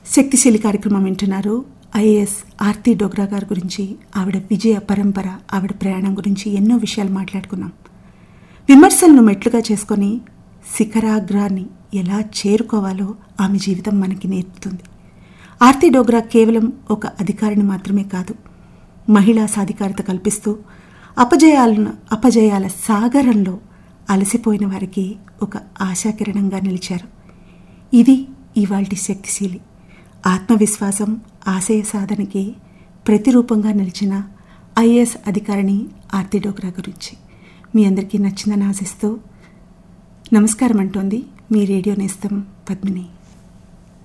శక్తిశీలి కార్యక్రమం వింటున్నారు ఐఏఎస్ ఆర్తి డోగ్రా గారి గురించి ఆవిడ విజయ పరంపర ఆవిడ ప్రయాణం గురించి ఎన్నో విషయాలు మాట్లాడుకున్నాం విమర్శలను మెట్లుగా చేసుకొని శిఖరాగ్రాన్ని ఎలా చేరుకోవాలో ఆమె జీవితం మనకి నేర్పుతుంది ఆర్తి డోగ్రా కేవలం ఒక అధికారిని మాత్రమే కాదు మహిళా సాధికారత కల్పిస్తూ అపజయాలను అపజయాల సాగరంలో అలసిపోయిన వారికి ఒక ఆశాకిరణంగా నిలిచారు ఇది ఇవాల్టి శక్తిశీలి ఆత్మవిశ్వాసం ఆశయ సాధనకి ప్రతిరూపంగా నిలిచిన ఐఏఎస్ అధికారిని ఆర్తి డోగ్రా గురించి మీ అందరికీ నచ్చిందని ఆశిస్తూ నమస్కారం అంటోంది మీ రేడియో నేస్తం పద్మిని